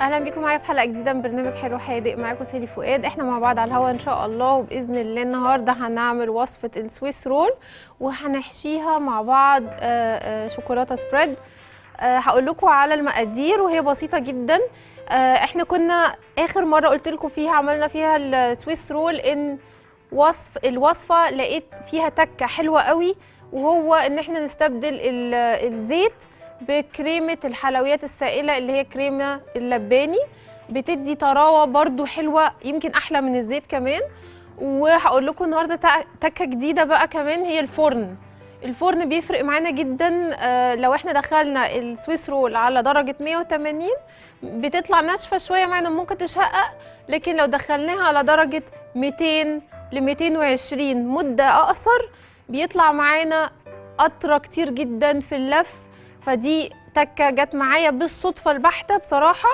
اهلا بيكم معايا في حلقه جديده من برنامج حلو حادق معاكم سالي فؤاد احنا مع بعض على الهوا ان شاء الله وباذن الله النهارده هنعمل وصفه السويس رول وهنحشيها مع بعض آه، آه، شوكولاته سبريد آه، هقول لكم على المقادير وهي بسيطه جدا آه، احنا كنا اخر مره قلت لكم فيها عملنا فيها السويس رول ان وصف الوصفه لقيت فيها تكه حلوه قوي وهو ان احنا نستبدل ال- الزيت بكريمه الحلويات السائله اللي هي كريمه اللباني بتدي طراوه برضو حلوه يمكن احلى من الزيت كمان وهقول لكم النهارده تع- تكه جديده بقى كمان هي الفرن الفرن بيفرق معانا جدا آه، لو احنا دخلنا السويس رول على درجه 180 بتطلع ناشفه شويه معانا ممكن تشقق لكن لو دخلناها على درجه 200 ل 220 مده اقصر بيطلع معانا قطره كتير جدا في اللف فدي تكه جت معايا بالصدفه البحته بصراحه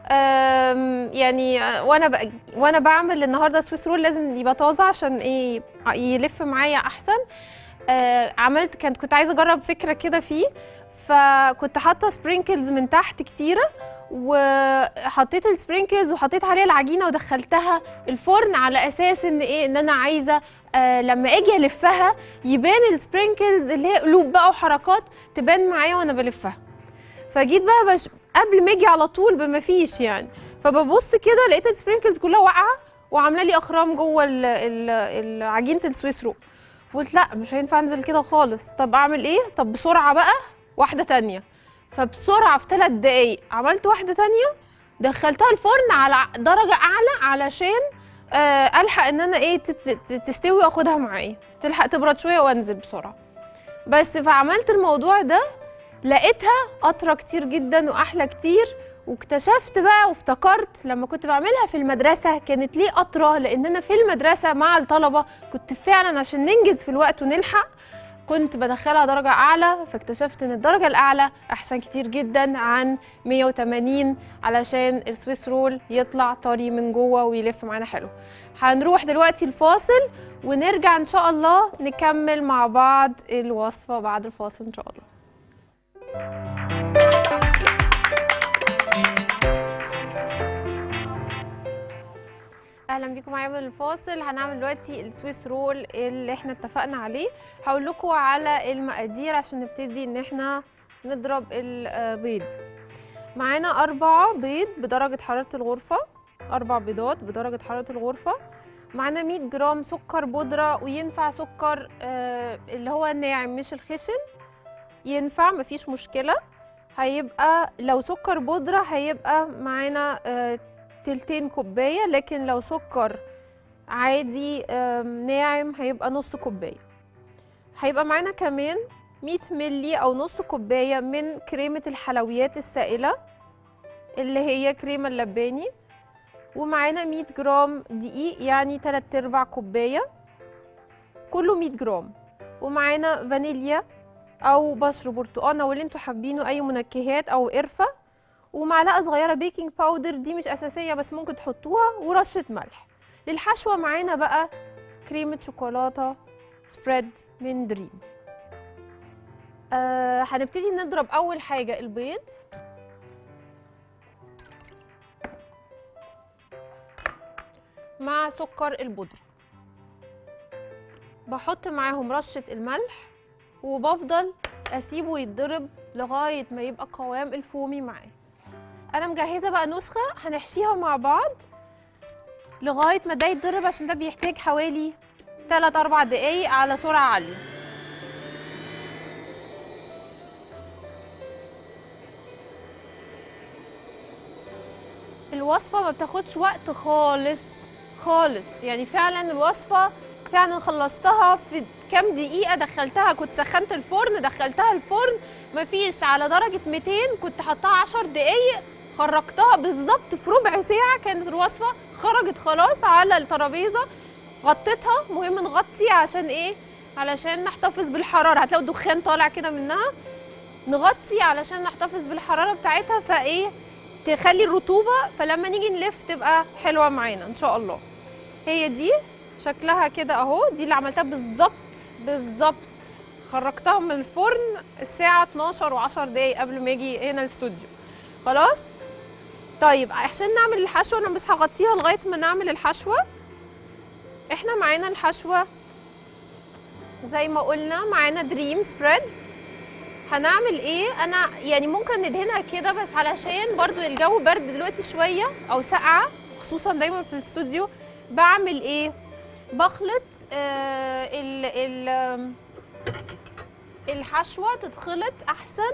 أم، يعني آه، وانا ب... وانا بعمل النهارده سويس رول لازم يبقى طازه عشان ايه يلف معايا احسن آه، عملت كنت كنت عايزه اجرب فكره كده فيه فكنت حاطه سبرينكلز من تحت كتيره وحطيت السبرينكلز وحطيت عليها العجينه ودخلتها الفرن على اساس ان ايه ان انا عايزه آه لما اجي الفها يبان السبرينكلز اللي هي قلوب بقى وحركات تبان معايا وانا بلفها فجيت بقى بش... قبل ما اجي على طول بما فيش يعني فببص كده لقيت السبرينكلز كلها واقعه وعامله لي اخرام جوه ال- ال- ال- عجينه السويس رول فقلت لا مش هينفع انزل كده خالص طب اعمل ايه طب بسرعه بقى واحده تانية فبسرعه في ثلاث دقايق عملت واحده تانية دخلتها الفرن على درجه اعلى علشان آه الحق ان انا ايه تت- تت- تستوي واخدها معايا تلحق تبرد شويه وانزل بسرعه بس فعملت الموضوع ده لقيتها قطره كتير جدا واحلى كتير واكتشفت بقى وافتكرت لما كنت بعملها في المدرسه كانت ليه قطره لان انا في المدرسه مع الطلبه كنت فعلا عشان ننجز في الوقت ونلحق كنت بدخلها درجة أعلى فاكتشفت إن الدرجة الأعلى أحسن كتير جدا عن 180 علشان السويس رول يطلع طري من جوه ويلف معانا حلو هنروح دلوقتي الفاصل ونرجع إن شاء الله نكمل مع بعض الوصفة بعد الفاصل إن شاء الله اهلا بيكم معايا من الفاصل هنعمل دلوقتي السويس رول اللي احنا اتفقنا عليه هقول لكم على المقادير عشان نبتدي ان احنا نضرب البيض معانا أربعة بيض بدرجة حرارة الغرفة أربع بيضات بدرجة حرارة الغرفة معانا 100 جرام سكر بودرة وينفع سكر آه، اللي هو الناعم مش الخشن ينفع مفيش مشكلة هيبقى لو سكر بودرة هيبقى معانا آه، تلتين كوباية لكن لو سكر عادي آم، ناعم هيبقى نص كوباية هيبقى معانا كمان 100 ملي أو نص كوباية من كريمة الحلويات السائلة اللي هي كريمة اللباني ومعانا 100 جرام دقيق يعني 3 ارباع كوباية كله 100 جرام ومعانا فانيليا أو بشر برتقانة واللي انتوا حابينه أي منكهات أو قرفة ومعلقه صغيره بيكنج باودر دي مش اساسيه بس ممكن تحطوها ورشه ملح للحشوه معانا بقى كريمه شوكولاته سبريد من دريم آه هنبتدي نضرب اول حاجه البيض مع سكر البودره بحط معاهم رشه الملح وبفضل اسيبه يتضرب لغايه ما يبقى قوام الفومي معاه انا مجهزه بقى نسخه هنحشيها مع بعض لغايه ما ده يتضرب عشان ده بيحتاج حوالي 3 4 دقايق على سرعه عاليه الوصفه ما بتاخدش وقت خالص خالص يعني فعلا الوصفه فعلا خلصتها في كام دقيقه دخلتها كنت سخنت الفرن دخلتها الفرن مفيش على درجه 200 كنت حطها 10 دقايق خرجتها بالظبط في ربع ساعه كانت الوصفه خرجت خلاص على الترابيزه غطيتها مهم نغطي عشان ايه علشان نحتفظ بالحراره هتلاقوا دخان طالع كده منها نغطي علشان نحتفظ بالحراره بتاعتها فايه تخلي الرطوبه فلما نيجي نلف تبقى حلوه معانا ان شاء الله هي دي شكلها كده اهو دي اللي عملتها بالظبط بالظبط خرجتها من الفرن الساعه 12 و10 دقايق قبل ما اجي هنا الاستوديو خلاص طيب عشان نعمل الحشوه انا بس هغطيها لغايه ما نعمل الحشوه احنا معانا الحشوه زي ما قلنا معانا دريم سبريد هنعمل ايه انا يعني ممكن ندهنها كده بس علشان برضو الجو برد دلوقتي شويه او ساقعه خصوصا دايما في الاستوديو بعمل ايه بخلط آه ال ال آم، الحشوه تتخلط احسن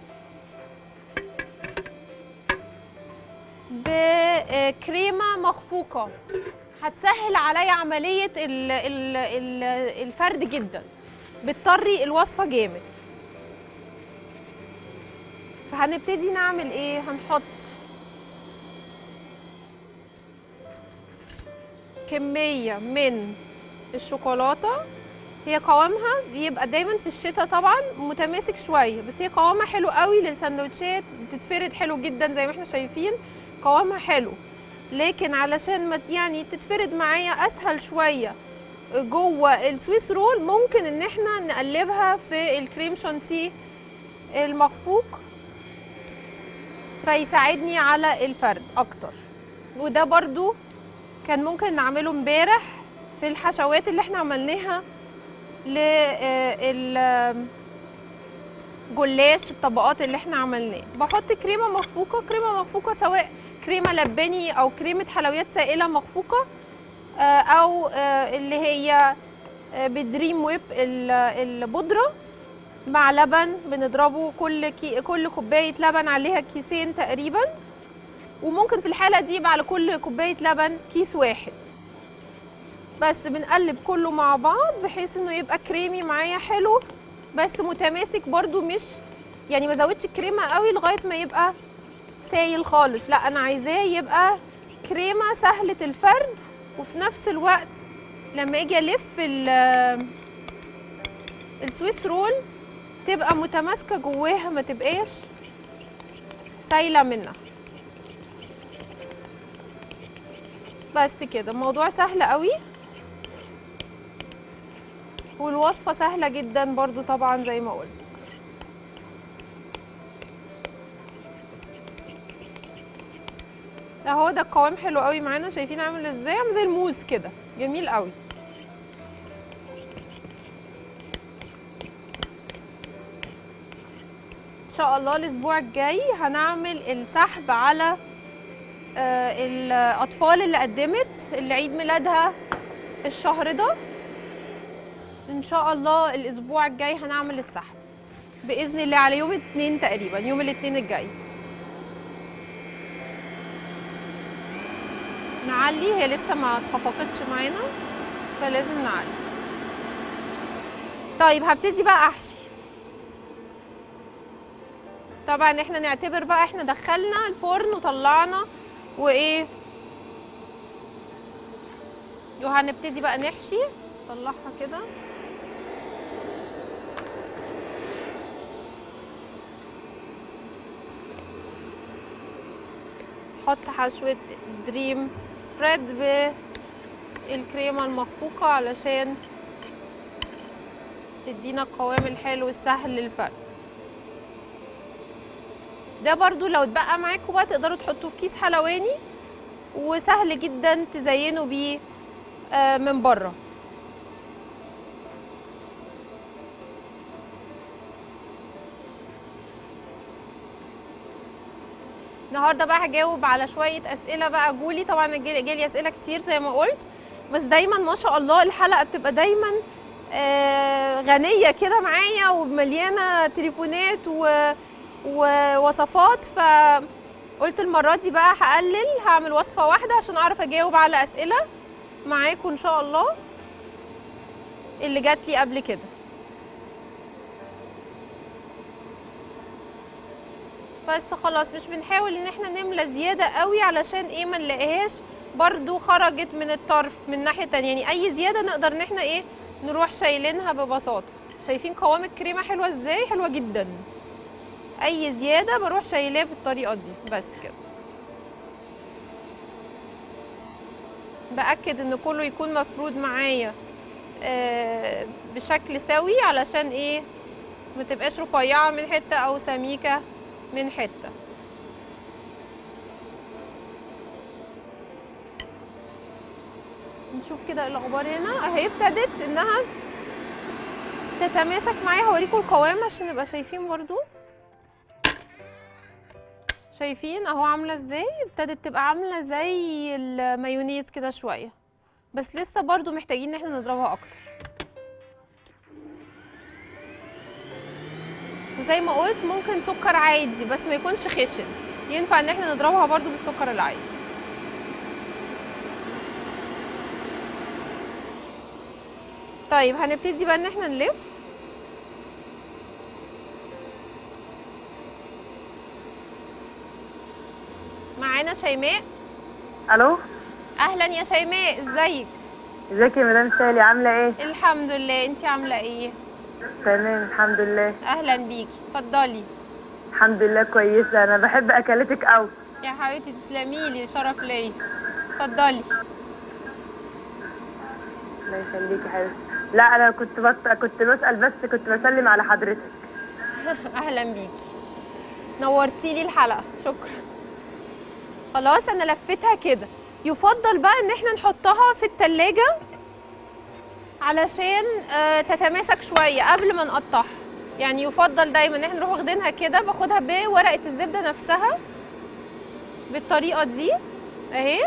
بكريمه مخفوقه هتسهل عليا عمليه ال ال ال الفرد جدا بتطري الوصفه جامد فهنبتدي نعمل ايه هنحط كميه من الشوكولاته هي قوامها بيبقى دايما في الشتاء طبعا متماسك شويه بس هي قوامها حلو قوي للسندوتشات بتتفرد حلو جدا زي ما احنا شايفين قوامها حلو لكن علشان ما يعني تتفرد معايا اسهل شويه جوه السويس رول ممكن ان احنا نقلبها في الكريم شانتيه المخفوق فيساعدني على الفرد اكتر وده برضو كان ممكن نعمله امبارح في الحشوات اللي احنا عملناها لل جلاش الطبقات اللي احنا عملناه بحط كريمه مخفوقه كريمه مخفوقه سواء كريمه لباني او كريمه حلويات سائله مخفوقه آه، او آه، اللي هي آه، بدريم ويب ال- البودره مع لبن بنضربه كل كي كل كوبايه لبن عليها كيسين تقريبا وممكن في الحاله دي يبقى على كل كوبايه لبن كيس واحد بس بنقلب كله مع بعض بحيث انه يبقى كريمي معايا حلو بس متماسك برضو مش يعني ما زودش الكريمه قوي لغايه ما يبقى سايل خالص لا انا عايزاه يبقى كريمه سهله الفرد وفي نفس الوقت لما اجي الف ال- السويس رول تبقى متماسكه جواها ما تبقاش سايله منها بس كده الموضوع سهل قوي والوصفه سهله جدا برضو طبعا زي ما قلت اهو ده القوام حلو قوي معانا شايفين عامل ازاي عامل زي الموز كده جميل قوي ان شاء الله الاسبوع الجاي هنعمل السحب على آه، الاطفال اللي قدمت اللي عيد ميلادها الشهر ده ان شاء الله الاسبوع الجاي هنعمل السحب باذن الله على يوم الاثنين تقريبا يوم الاثنين الجاي نعلي هي لسه ما اتخفقتش معانا فلازم نعلي طيب هبتدي بقى احشي طبعا احنا نعتبر بقى احنا دخلنا الفرن وطلعنا وايه وهنبتدي بقى نحشي نطلعها كده حط حشوة دريم سبريد بالكريمة المخفوقة علشان تدينا القوام الحلو السهل للفرد ده برضو لو اتبقى معاكم بقى تقدروا تحطوه في كيس حلواني وسهل جدا تزينوا بيه آه، من بره النهارده بقى هجاوب على شويه اسئله بقى جولي طبعا جالي جالي اسئله كتير زي ما قلت بس دايما ما شاء الله الحلقه بتبقى دايما آه، غنيه كده معايا ومليانه تليفونات و... ووصفات فقلت المره دي بقى هقلل هعمل وصفه واحده عشان اعرف اجاوب على اسئله معاكم ان شاء الله اللي جات لي قبل كده بس خلاص مش بنحاول ان احنا نملى زياده قوي علشان ايه ما نلاقيهاش برضو خرجت من الطرف من ناحيه تانية يعني اي زياده نقدر ان احنا ايه نروح شايلينها ببساطه شايفين قوام الكريمه حلوه ازاي حلوه جدا اي زياده بروح شايلاه بالطريقه دي بس كده باكد ان كله يكون مفرود معايا آه، بشكل سوي علشان ايه ما تبقاش رفيعه من حته او سميكه من حته نشوف كده إيه الاخبار هنا اهي ابتدت انها تتماسك معايا هوريكم القوام عشان نبقى شايفين برضو شايفين اهو عامله ازاي ابتدت تبقى عامله زي المايونيز كده شويه بس لسه برضو محتاجين ان احنا نضربها اكتر وزي ما قلت ممكن سكر عادي بس ما يكونش خشن ينفع ان احنا نضربها برضو بالسكر العادي طيب هنبتدي بقى ان احنا نلف معانا شيماء الو اهلا يا شيماء ازيك ازيك يا مدام سالي عامله ايه الحمد لله انتي عامله ايه تمام الحمد لله اهلا بيكي اتفضلي الحمد لله كويسه انا بحب اكلتك قوي يا حبيبتي تسلمي لي شرف ليا اتفضلي الله يخليكي يا حبيبتي لا انا كنت بس كنت بسال بس كنت بسلم على حضرتك اهلا بيكي نورتي لي الحلقه شكرا خلاص انا لفيتها كده يفضل بقى ان احنا نحطها في التلاجة علشان آه، تتماسك شويه قبل ما نقطعها يعني يفضل دايما ان احنا نروح واخدينها كده باخدها بورقه الزبده نفسها بالطريقه دي اهي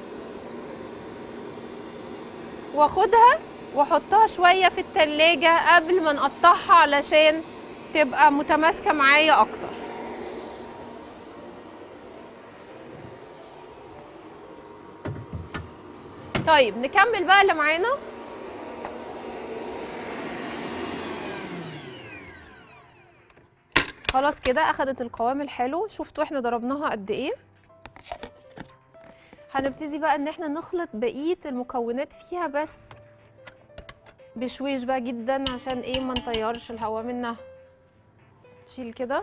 واخدها واحطها شويه في التلاجة قبل ما نقطعها علشان تبقى متماسكه معايا اكتر طيب نكمل بقى اللي معانا خلاص كده اخدت القوام الحلو شفتوا احنا ضربناها قد ايه هنبتدي بقى ان احنا نخلط بقيه المكونات فيها بس بشويش بقى جدا عشان ايه ما نطيرش الهواء منها نشيل كده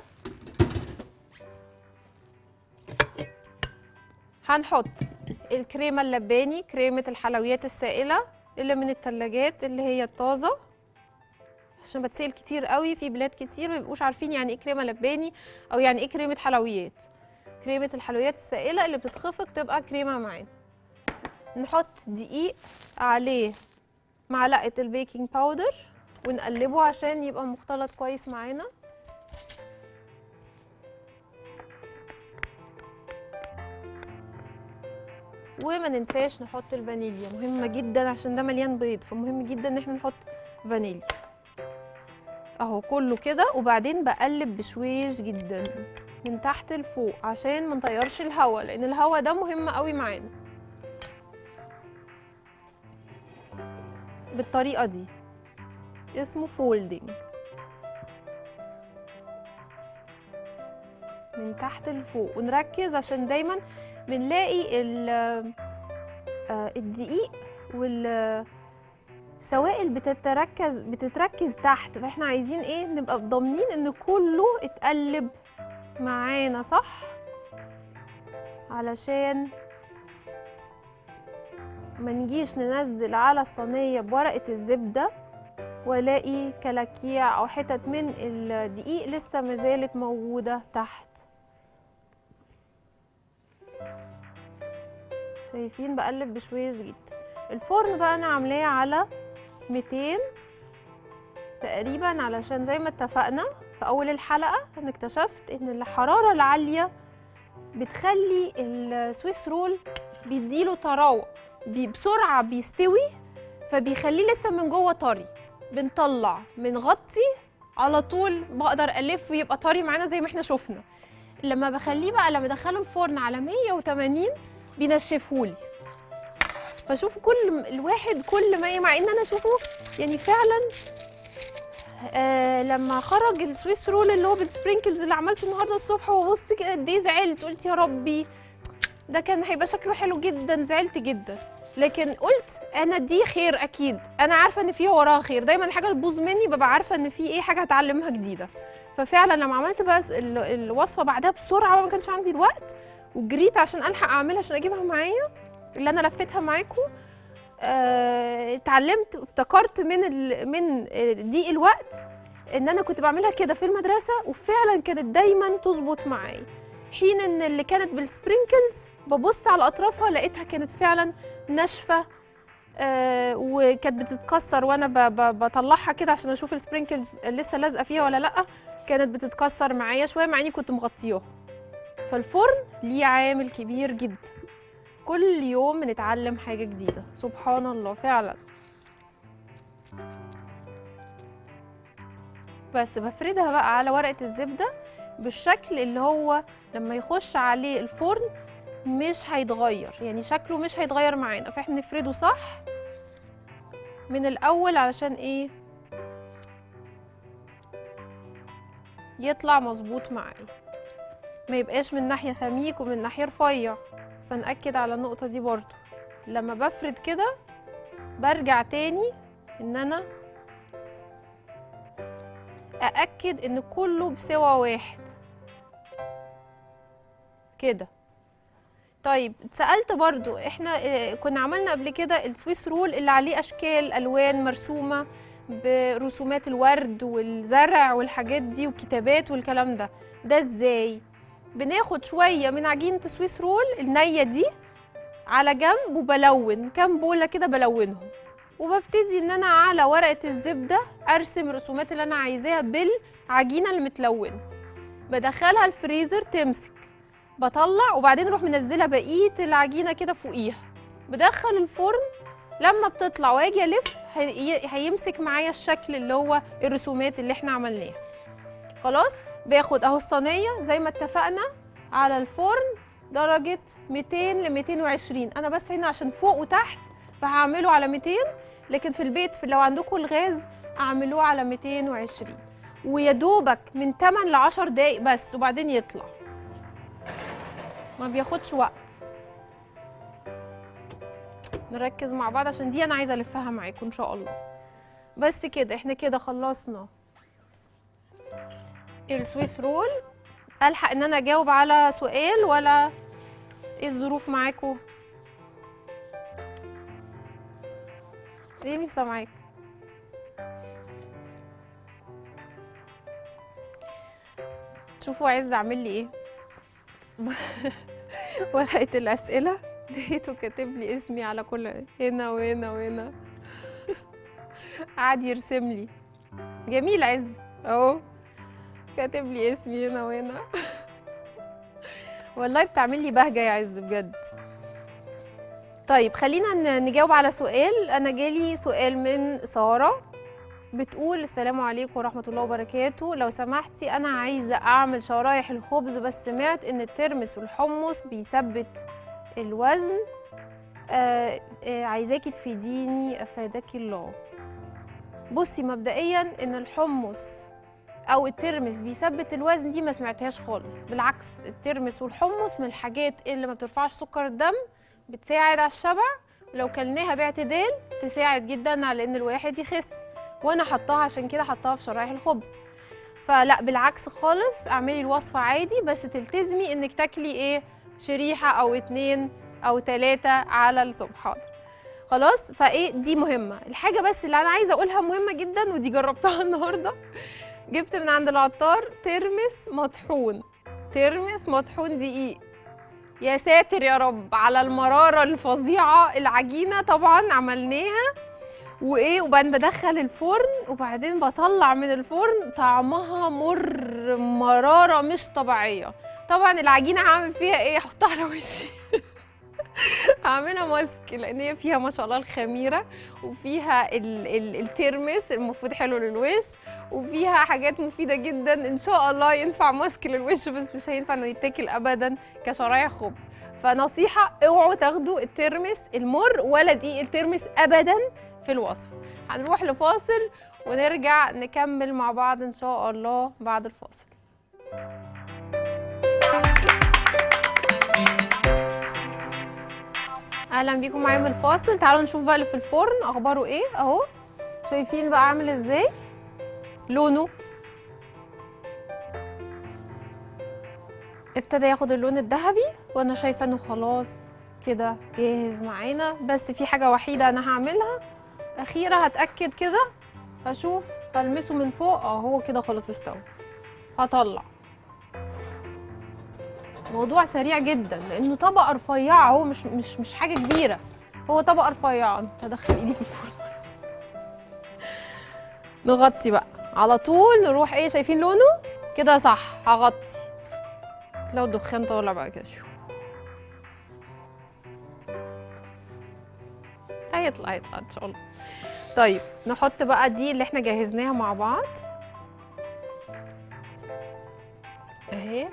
هنحط الكريمه اللباني كريمه الحلويات السائله اللي من التلاجات اللي هي الطازه عشان بتسال كتير قوي في بلاد كتير ما بيبقوش عارفين يعني ايه كريمه لباني او يعني ايه كريمه حلويات كريمه الحلويات السائله اللي بتتخفق تبقى كريمه معانا نحط دقيق عليه معلقه البيكنج باودر ونقلبه عشان يبقى مختلط كويس معانا وما ننساش نحط الفانيليا مهمة جدا عشان ده مليان بيض فمهم جدا ان احنا نحط فانيليا اهو كله كده وبعدين بقلب بشويش جدا من تحت لفوق عشان ما نطيرش الهواء لان الهواء ده مهم قوي معانا بالطريقة دي اسمه فولدنج من تحت لفوق ونركز عشان دايما بنلاقي ال- آه، الدقيق والسوائل بتتركز بتتركز تحت فاحنا عايزين ايه نبقى ضامنين ان كله اتقلب معانا صح علشان ما نجيش ننزل على الصينية بورقة الزبدة والاقي كلاكيع او حتت من الدقيق لسه ما زالت موجودة تحت شايفين بقلب بشويش جدا الفرن بقى انا عاملاه على 200 تقريبا علشان زي ما اتفقنا في اول الحلقه انا اكتشفت ان الحراره العاليه بتخلي السويس رول بيديله طراوه بي بسرعه بيستوي فبيخليه لسه من جوه طري بنطلع بنغطي على طول بقدر الف ويبقى طري معانا زي ما احنا شفنا لما بخليه بقى لما ادخله الفرن على 180 بينشفهولي فشوفوا كل م- الواحد كل ما مع ان انا اشوفه يعني فعلا آه لما خرج السويس رول اللي هو بالسبرينكلز اللي عملته النهارده الصبح وبص كده قد ايه زعلت قلت يا ربي ده كان هيبقى شكله حلو جدا زعلت جدا لكن قلت انا دي خير اكيد انا عارفه ان فيها وراها خير دايما الحاجه اللي تبوظ مني ببقى عارفه ان في ايه حاجه هتعلمها جديده ففعلا لما عملت بقى ال- الوصفه بعدها بسرعه بقى ما كانش عندي الوقت وجريت عشان الحق اعملها عشان اجيبها معايا اللي انا لفيتها معاكم آه، اتعلمت افتكرت من ال... من آه، ضيق الوقت ان انا كنت بعملها كده في المدرسه وفعلا كانت دايما تظبط معايا حين ان اللي كانت بالسبرينكلز ببص على اطرافها لقيتها كانت فعلا ناشفه آه وكانت بتتكسر وانا ب- ب- بطلعها كده عشان اشوف السبرينكلز لسه لازقه فيها ولا لا كانت بتتكسر معايا شويه مع اني كنت مغطياها فالفرن ليه عامل كبير جدا كل يوم بنتعلم حاجه جديده سبحان الله فعلا بس بفردها بقى على ورقه الزبده بالشكل اللي هو لما يخش عليه الفرن مش هيتغير يعني شكله مش هيتغير معانا فاحنا نفرده صح من الاول علشان ايه يطلع مظبوط معايا ما يبقاش من ناحيه سميك ومن ناحيه رفيع فنأكد على النقطه دي برضو لما بفرد كده برجع تاني ان انا أأكد إن كله بسوى واحد كده طيب اتسألت برضو احنا اه، كنا عملنا قبل كده السويس رول اللي عليه أشكال ألوان مرسومة برسومات الورد والزرع والحاجات دي والكتابات والكلام ده ده ازاي بناخد شوية من عجينة السويس رول النية دي على جنب وبلون كام بولة كده بلونهم وببتدي ان انا على ورقه الزبده ارسم الرسومات اللي انا عايزاها بالعجينه المتلونه بدخلها الفريزر تمسك بطلع وبعدين اروح منزله بقيه العجينه كده فوقيها بدخل الفرن لما بتطلع واجي الف هي- هيمسك معايا الشكل اللي هو الرسومات اللي احنا عملناها خلاص باخد اهو الصينيه زي ما اتفقنا على الفرن درجه 200 ل 220 انا بس هنا عشان فوق وتحت فهعمله على 200 لكن في البيت في لو عندكم الغاز اعملوه على 220 ويا دوبك من 8 ل 10 دقايق بس وبعدين يطلع ما بياخدش وقت نركز مع بعض عشان دي انا عايزه الفها معاكم ان شاء الله بس كده احنا كده خلصنا السويس رول الحق ان انا اجاوب على سؤال ولا ايه الظروف معاكم ليه مش سامعاك شوفوا عايز اعمل لي ايه ورقه الاسئله لقيته كاتب لي اسمي على كل هنا وهنا وهنا قعد يرسم لي جميل عز اهو كاتب لي اسمي هنا وهنا والله بتعمل لي بهجه يا عز بجد طيب خلينا ن- نجاوب على سؤال انا جالي سؤال من ساره بتقول السلام عليكم ورحمه الله وبركاته لو سمحتي انا عايزه اعمل شرايح الخبز بس سمعت ان الترمس والحمص بيثبت الوزن آه آه عايزاكي تفيديني افادك الله بصي مبدئيا ان الحمص او الترمس بيثبت الوزن دي ما سمعتهاش خالص بالعكس الترمس والحمص من الحاجات اللي ما بترفعش سكر الدم بتساعد على الشبع ولو كلناها باعتدال تساعد جدا على ان الواحد يخس وانا حطاها عشان كده حطاها في شرايح الخبز فلا بالعكس خالص اعملي الوصفه عادي بس تلتزمي انك تاكلي ايه شريحه او اتنين او تلاته على الصبح حاضر خلاص فايه دي مهمه الحاجه بس اللي انا عايزه اقولها مهمه جدا ودي جربتها النهارده جبت من عند العطار ترمس مطحون ترمس مطحون دقيق يا ساتر يا رب على المراره الفظيعه العجينه طبعا عملناها وايه وبعدين بدخل الفرن وبعدين بطلع من الفرن طعمها مر مراره مش طبيعيه طبعا العجينه هعمل فيها ايه احطها على وشي هعملها ماسك لان هي فيها ما شاء الله الخميره وفيها ال ال الترمس المفروض حلو للوش وفيها حاجات مفيده جدا ان شاء الله ينفع ماسك للوش بس مش هينفع انه يتاكل ابدا كشرايح خبز فنصيحه اوعوا تاخدوا الترمس المر ولا دي الترمس ابدا في الوصف هنروح لفاصل ونرجع نكمل مع بعض ان شاء الله بعد الفاصل اهلا بيكم معايا من الفاصل تعالوا نشوف بقى اللي في الفرن اخباره ايه اهو شايفين بقى عامل ازاي لونه ابتدى ياخد اللون الذهبي وانا شايفه انه خلاص كده جاهز معانا بس في حاجه وحيده انا هعملها اخيره هتاكد كده هشوف هلمسه من فوق اه هو كده خلاص استوى هطلع موضوع سريع جدا لانه طبقه رفيعه هو مش مش مش حاجه كبيره هو طبقه رفيعه انت هدخل ايدي في الفرن نغطي بقى على طول نروح ايه شايفين لونه كده صح هغطي لو الدخان طالع بقى كده شو هيطلع هيطلع ان شاء الله طيب نحط بقى دي اللي احنا جهزناها مع بعض اهي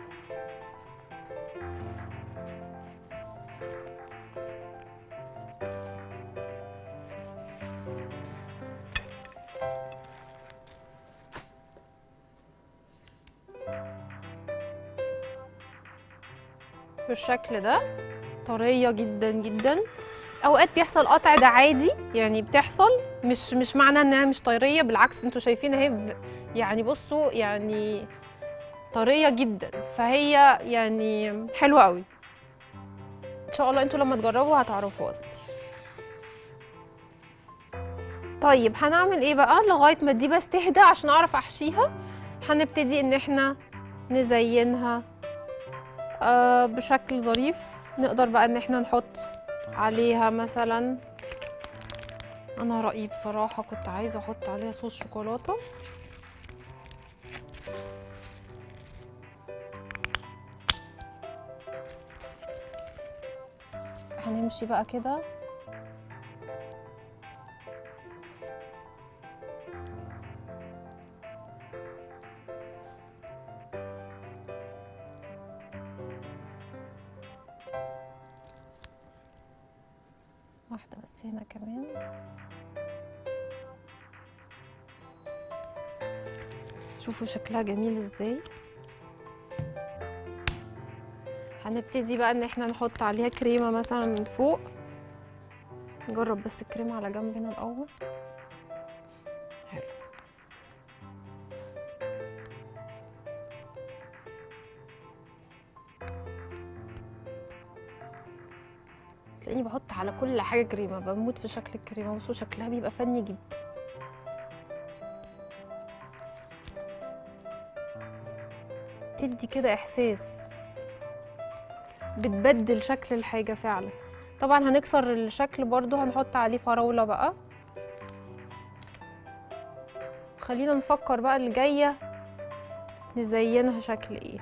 بالشكل ده طريه جدا جدا اوقات بيحصل قطع ده عادي يعني بتحصل مش مش معنى انها مش طريه بالعكس انتوا شايفين اهي ب- يعني بصوا يعني طريه جدا فهي يعني حلوه قوي ان شاء الله انتوا لما تجربوا هتعرفوا قصدي طيب هنعمل ايه بقى لغايه ما دي بس تهدى عشان اعرف احشيها هنبتدي ان احنا نزينها آه بشكل ظريف نقدر بقى ان احنا نحط عليها مثلا انا رايي بصراحه كنت عايزه احط عليها صوص شوكولاته هنمشي بقى كده واحدة بس هنا كمان شوفوا شكلها جميل ازاي هنبتدي بقى ان احنا نحط عليها كريمة مثلا من فوق نجرب بس الكريمة على جنب هنا الاول حلو تلاقيني بحط على كل حاجة كريمة بموت في شكل الكريمة بصوا شكلها بيبقى فني جدا تدي كده إحساس بتبدل شكل الحاجة فعلا طبعا هنكسر الشكل برضو هنحط عليه فراولة بقى خلينا نفكر بقى اللي جاية نزينها شكل ايه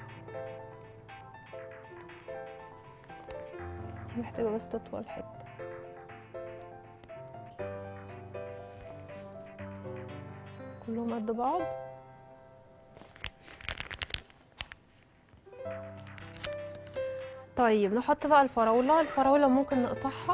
دي محتاجة بس تطول حتة كلهم قد بعض طيب نحط بقى الفراولة الفراولة ممكن نقطعها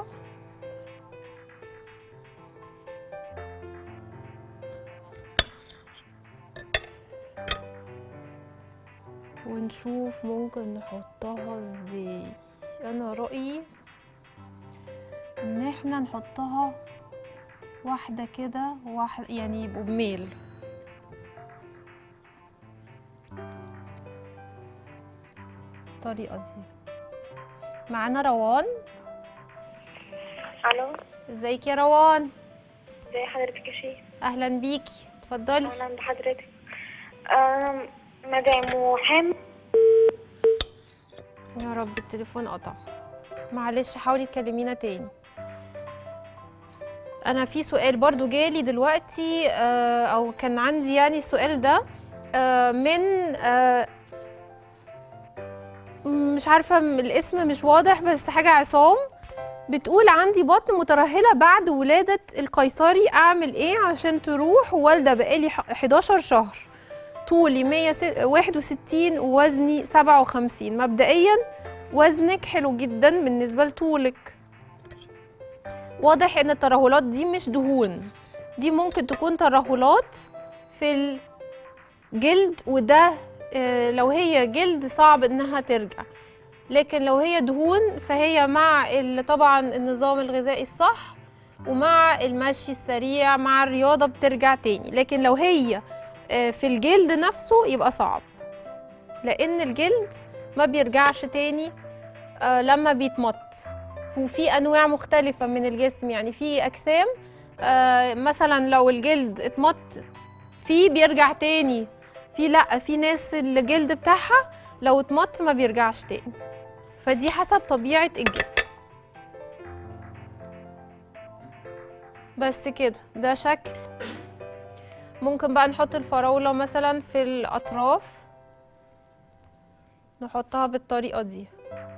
ونشوف ممكن نحطها ازاي انا رأيي ان احنا نحطها واحدة كده واحد يعني يبقوا بميل الطريقة دي معانا روان الو ازيك يا روان ازي حضرتك يا شيخ اهلا بيكي اتفضلي اهلا بحضرتك انا مدام وحام يا رب التليفون قطع معلش حاولي تكلمينا تاني انا في سؤال برضو جالي دلوقتي آه، او كان عندي يعني السؤال ده آه، من آه، مش عارفه م- الاسم مش واضح بس حاجه عصام بتقول عندي بطن مترهله بعد ولاده القيصري اعمل ايه عشان تروح والده بقالي ح- 11 شهر طولي 161 ووزني 57 مبدئيا وزنك حلو جدا بالنسبه لطولك واضح ان الترهلات دي مش دهون دي ممكن تكون ترهلات في الجلد وده آه، لو هي جلد صعب انها ترجع لكن لو هي دهون فهي مع ال- طبعا النظام الغذائي الصح ومع المشي السريع مع الرياضه بترجع تاني لكن لو هي آه، في الجلد نفسه يبقى صعب لان الجلد ما بيرجعش تاني آه، لما بيتمط وفي انواع مختلفه من الجسم يعني في اجسام آه، مثلا لو الجلد اتمط فيه بيرجع تاني في لا في ناس الجلد بتاعها لو اتمط ما بيرجعش تاني فدي حسب طبيعه الجسم بس كده ده شكل ممكن بقى نحط الفراولة مثلا في الأطراف نحطها بالطريقة دي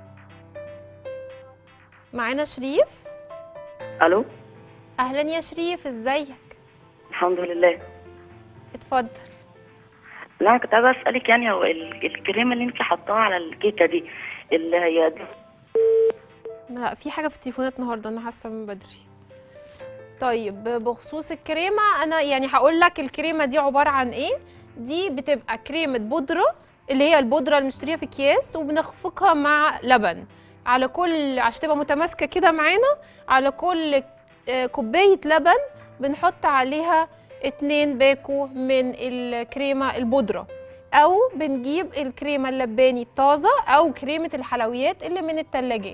معانا شريف الو أهلا يا شريف ازيك الحمد لله اتفضل لا كنت عايزه اسالك يعني هو ال- الكريمه اللي انت حطاها على الكيكه دي اللي هي دي لا في حاجة في التليفونات النهاردة أنا حاسة من بدري طيب بخصوص الكريمة أنا يعني هقول لك الكريمة دي عبارة عن إيه دي بتبقى كريمة بودرة اللي هي البودرة المشترية في أكياس وبنخفقها مع لبن على كل عشان تبقى متماسكة كده معانا على كل آه، كوباية لبن بنحط عليها اتنين باكو من الكريمة البودرة أو بنجيب الكريمة اللباني الطازة أو كريمة الحلويات اللي من التلاجات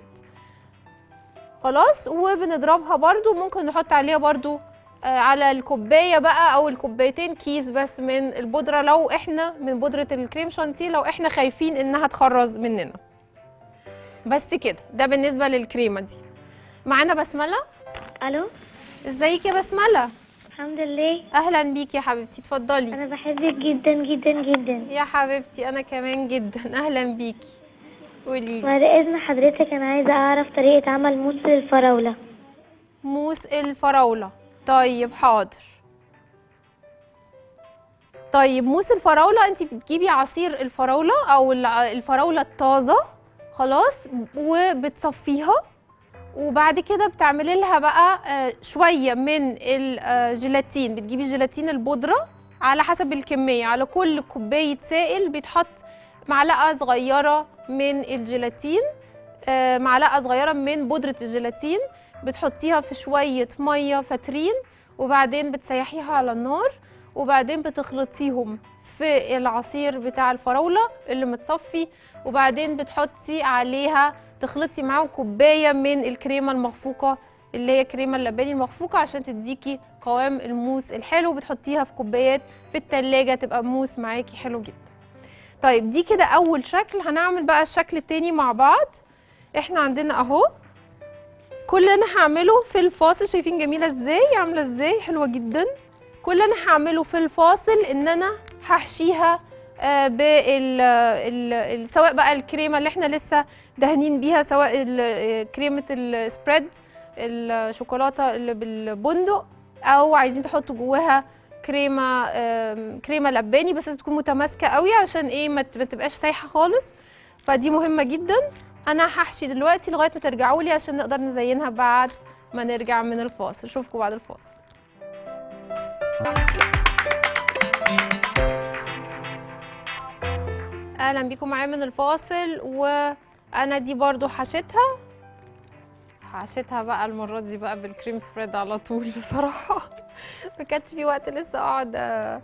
خلاص وبنضربها برضو ممكن نحط عليها برضو آه، على الكوبايه بقى او الكوبايتين كيس بس من البودره لو احنا من بودره الكريم شانتيه لو احنا خايفين انها تخرز مننا بس كده ده بالنسبه للكريمه دي معانا بسمله الو ازيك يا بسمله الحمد لله اهلا بيكي يا حبيبتي اتفضلي انا بحبك جدا جدا جدا يا حبيبتي انا كمان جدا اهلا بيكي قولي بعد اذن حضرتك انا عايزه اعرف طريقه عمل موس الفراوله موس الفراولة طيب حاضر طيب موس الفراولة انت بتجيبي عصير الفراولة او الع- الفراولة الطازة خلاص وبتصفيها وبعد كده بتعملي لها بقى آه، شوية من الجيلاتين بتجيبي جيلاتين البودرة على حسب الكمية على كل كوباية سائل بيتحط معلقة صغيرة من الجيلاتين آه، معلقة صغيرة من بودرة الجيلاتين بتحطيها في شوية مية فاترين وبعدين بتسيحيها على النار وبعدين بتخلطيهم في العصير بتاع الفراولة اللي متصفي وبعدين بتحطي عليها تخلطي معاهم كوباية من الكريمة المخفوقة اللي هي كريمة اللباني المخفوقة عشان تديكي قوام الموس الحلو بتحطيها في كوبايات في التلاجة تبقى موس معاكي حلو جدا طيب دي كده أول شكل هنعمل بقى الشكل التاني مع بعض احنا عندنا اهو كل اللي انا هعمله في الفاصل شايفين جميله ازاي عامله ازاي حلوه جدا كل اللي انا هعمله في الفاصل ان انا هحشيها آه، بال ال- ال- سواء بقى الكريمه اللي احنا لسه دهنين بيها سواء ال- آه، كريمه السبريد الشوكولاته اللي بالبندق او عايزين تحطوا جواها كريمه آم، كريمه لباني بس لازم تكون متماسكه قوي عشان ايه ما ت- ما تبقاش سايحه خالص فدي مهمه جدا انا هحشي دلوقتي لغايه ما ترجعوا لي عشان نقدر نزينها بعد ما نرجع من الفاصل اشوفكم بعد الفاصل اهلا بيكم معايا من الفاصل وانا دي برضو حشيتها حشيتها بقى المره دي بقى بالكريم سبريد على طول بصراحه ما كانش في وقت لسه اقعد آه،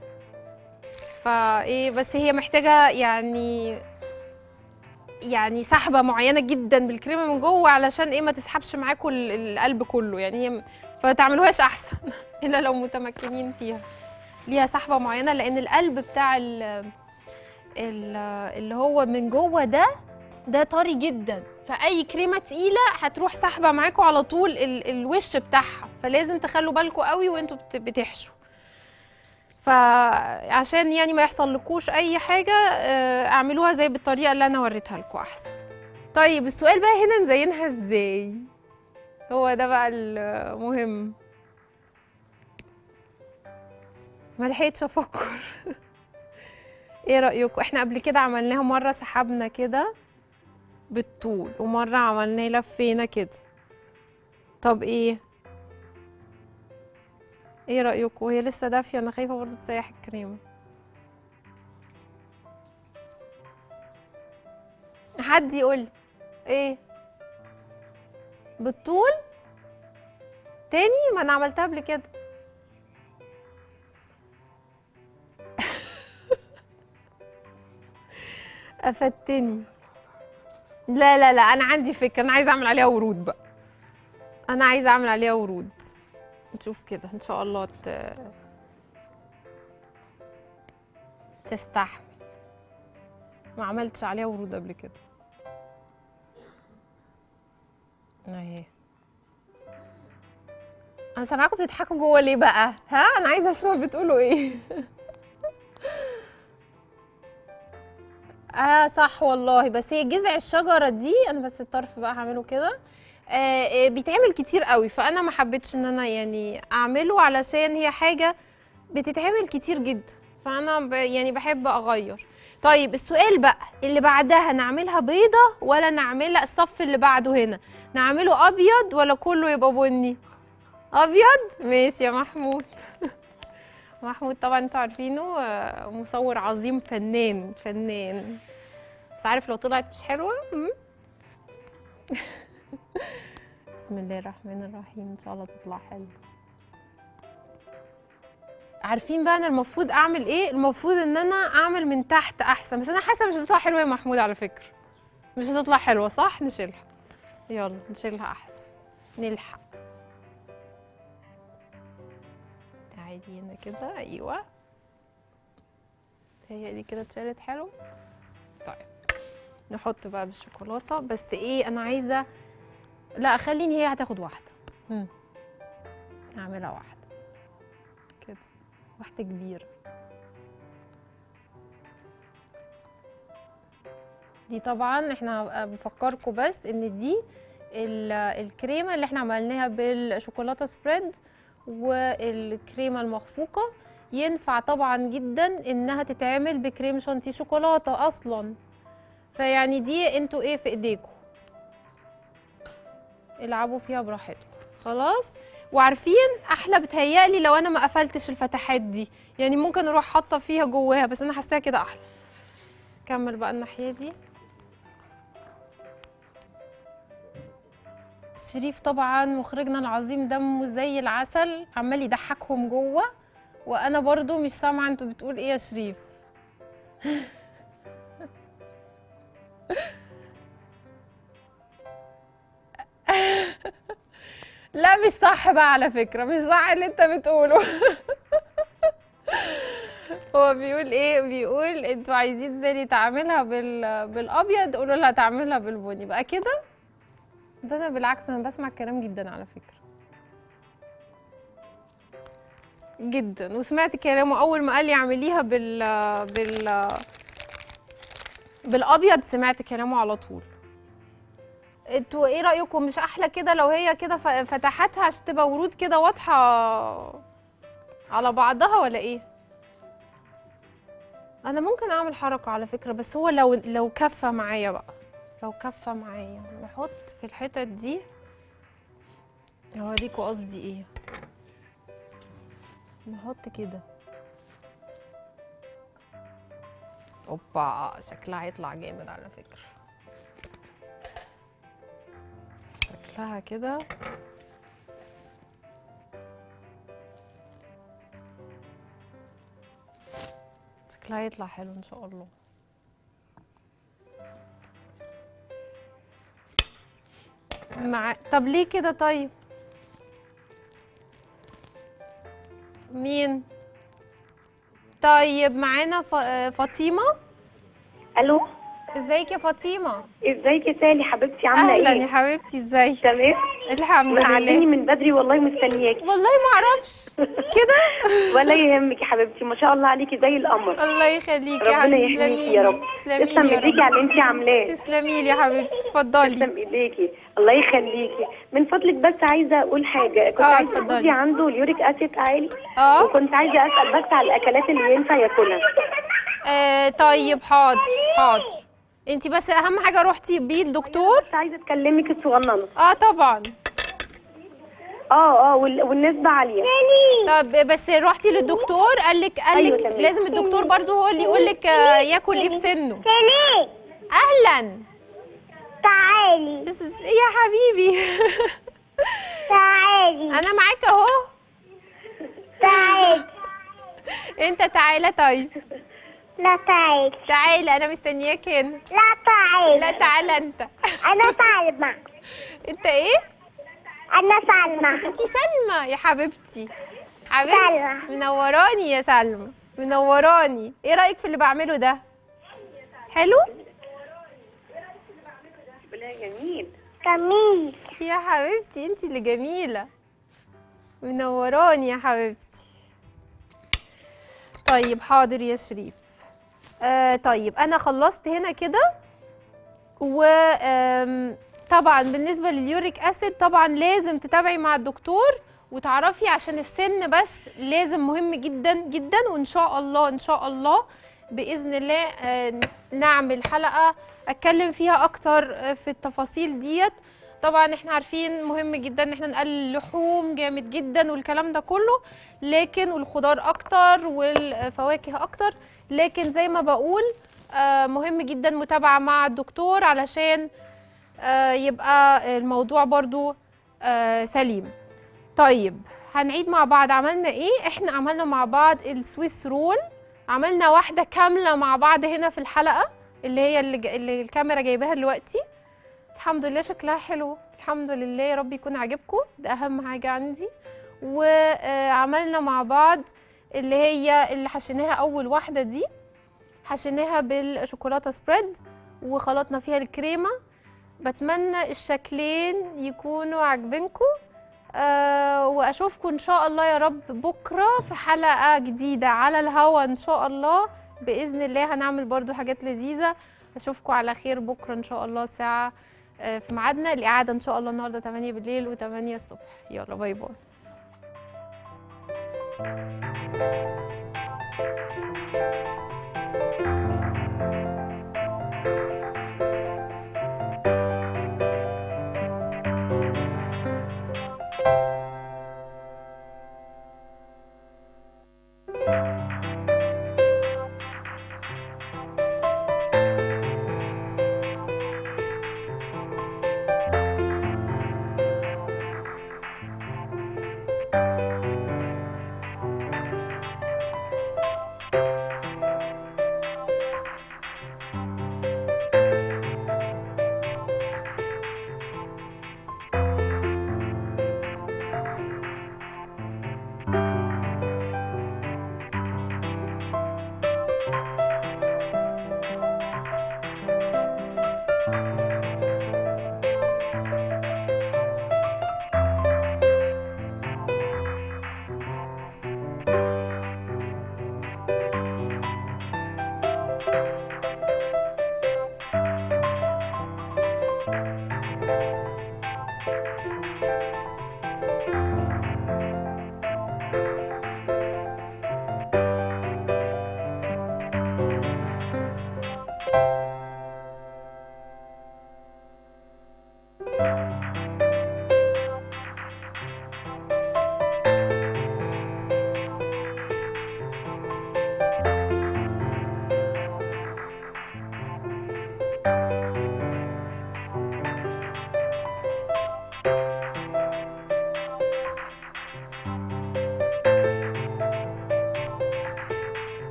فايه بس هي محتاجه يعني يعني سحبه معينه جدا بالكريمه من جوه علشان ايه ما تسحبش معاكم ال- القلب كله يعني هي فما تعملوهاش احسن الا لو متمكنين فيها ليها سحبه معينه لان القلب بتاع ال ال- اللي هو من جوه ده ده طري جدا فاي كريمه تقيله هتروح سحبه معاكم على طول ال الوش بتاعها فلازم تخلوا بالكم قوي وانتوا بت- بتحشوا فعشان يعني ما يحصل لكوش اي حاجه آه، اعملوها زي بالطريقه اللي انا وريتها لكم احسن طيب السؤال بقى هنا نزينها ازاي هو ده بقى المهم ما لحقتش افكر ايه رايكم احنا قبل كده عملناها مره سحبنا كده بالطول ومره عملناه لفينا كده طب ايه ايه رايكم وهي لسه دافيه انا خايفه برضو تسيح الكريمه حد يقول ايه بالطول تاني ما انا عملتها قبل كده افدتني لا لا لا انا عندي فكره انا عايزه اعمل عليها ورود بقى انا عايزه اعمل عليها ورود نشوف كده ان شاء الله ت... تستحمل ما عملتش عليها ورود قبل كده اهي انا سامعاكم بتضحكوا جوه ليه بقى ها انا عايزه اسمع بتقولوا ايه اه صح والله بس هي جذع الشجره دي انا بس الطرف بقى هعمله كده آه آه بيتعمل كتير قوي فانا ما حبيتش ان انا يعني اعمله علشان هي حاجه بتتعمل كتير جدا فانا ب يعني بحب اغير طيب السؤال بقى اللي بعدها نعملها بيضه ولا نعملها الصف اللي بعده هنا نعمله ابيض ولا كله يبقى بني ابيض ماشي يا محمود محمود طبعا انتوا عارفينه آه، مصور عظيم فنان فنان بس عارف لو طلعت مش حلوه مم؟ بسم الله الرحمن الرحيم ان شاء الله تطلع حلوه عارفين بقى انا المفروض اعمل ايه المفروض ان انا اعمل من تحت احسن بس انا حاسه مش هتطلع حلوه يا محمود على فكره مش هتطلع حلوه صح نشيلها يلا نشيلها احسن نلحق تعالي هنا كده ايوه هي دي كده اتشالت حلو طيب نحط بقى بالشوكولاته بس ايه انا عايزه لا خليني هي هتاخد واحده مم. هعملها واحده كده واحده كبيره دي طبعا احنا بفكركم بس ان دي ال- الكريمه اللي احنا عملناها بالشوكولاته سبريد والكريمه المخفوقه ينفع طبعا جدا انها تتعمل بكريم شانتيه شوكولاته اصلا فيعني دي انتوا ايه في ايديكم العبوا فيها براحتكم خلاص وعارفين احلى بتهيألي لو انا ما قفلتش الفتحات دي يعني ممكن اروح حاطه فيها جواها بس انا حاساها كده احلى كمل بقى الناحيه دي شريف طبعا مخرجنا العظيم دمه زي العسل عمال يضحكهم جوه وانا برضو مش سامعه انتوا بتقول ايه يا شريف لا مش صح بقى على فكره مش صح اللي انت بتقوله هو بيقول ايه بيقول انتوا عايزين زي تعملها بال... بالابيض قولوا لها تعملها بالبني بقى كده ده انا بالعكس انا بسمع الكلام جدا على فكره جدا وسمعت كلامه اول ما قال لي اعمليها بال بال بالابيض سمعت كلامه على طول انتوا ايه رايكم مش احلى كده لو هي كده ف- فتحاتها عشان تبقى ورود كده واضحه على بعضها ولا ايه انا ممكن اعمل حركه على فكره بس هو لو لو كفه معايا بقى لو كفه معايا نحط في الحتت دي هوريكوا قصدي ايه نحط كده اوبا شكلها هيطلع جامد على فكره شكلها كده شكلها هيطلع حلو ان شاء الله مع طب ليه كده طيب مين طيب معانا ف... آه، فاطمه الو ازيك يا فاطمه ازيك يا سالي حبيبتي عامله اهلا ايه يا حبيبتي ازيك تمام الحمد قعدتني لله من بدري والله مستنياكي والله ما اعرفش كده ولا يهمك يا حبيبتي ما شاء الله عليكي زي القمر الله يخليكي يا ربنا حبيبتي يحميكي يا رب تسلمي تسلم لي يا ايديكي رب على اللي انت عاملاه تسلمي لي يا حبيبتي اتفضلي تسلم ايديكي الله يخليكي من فضلك بس عايزه اقول حاجه كنت اه، عايزه اتفضلي. جوزي عنده اليوريك اسيد عالي اه وكنت عايزه اسال بس على الاكلات اللي ينفع ياكلها آه طيب حاضر حاضر انت بس اهم حاجه روحتي بيه الدكتور بس عايزه اكلمك الصغننه اه طبعا اه اه وال- والنسبه عاليه طب بس روحتي للدكتور قال لك قال أيوة لك تمام. لازم الدكتور برضو هو اللي يقول لك آه، ياكل ايه في سنه اهلا تعالي بس- يا حبيبي تعالي انا معاك اهو تعالي انت تعالى طيب لا تعالي تعالى انا مستنياك هنا لا تعالي لا تعالى انت أنا سلمى انت ايه أنا سلمى انت سلمى يا حبيبتي سلمى. حبيبتي منوراني يا سلمى منوراني ايه رايك في اللي بعمله ده حلو لا جميل جميل يا حبيبتي انت اللي جميله منوراني يا حبيبتي طيب حاضر يا شريف آه طيب انا خلصت هنا كده و آم، طبعا بالنسبه لليوريك اسيد طبعا لازم تتابعي مع الدكتور وتعرفي عشان السن بس لازم مهم جدا جدا وان شاء الله ان شاء الله باذن الله آه، نعمل حلقه اتكلم فيها اكتر آه، في التفاصيل ديت طبعا احنا عارفين مهم جدا ان احنا نقلل اللحوم جامد جدا والكلام ده كله لكن والخضار اكتر والفواكه اكتر لكن زي ما بقول آه، مهم جدا متابعه مع الدكتور علشان آه، يبقى الموضوع برضو آه، سليم طيب هنعيد مع بعض عملنا ايه احنا عملنا مع بعض السويس رول عملنا واحده كامله مع بعض هنا في الحلقه اللي هي اللي, ج- اللي الكاميرا جايباها دلوقتي الحمد لله شكلها حلو الحمد لله يا رب يكون عاجبكم ده اهم حاجه عندي وعملنا مع بعض اللي هي اللي حشيناها اول واحده دي حشيناها بالشوكولاته سبريد وخلطنا فيها الكريمه بتمنى الشكلين يكونوا عاجبينكم آه واشوفكم ان شاء الله يا رب بكره في حلقه جديده على الهوا ان شاء الله باذن الله هنعمل برضو حاجات لذيذه اشوفكم على خير بكره ان شاء الله ساعه آه، في ميعادنا الاعاده ان شاء الله النهارده 8 بالليل و8 الصبح يلا باي باي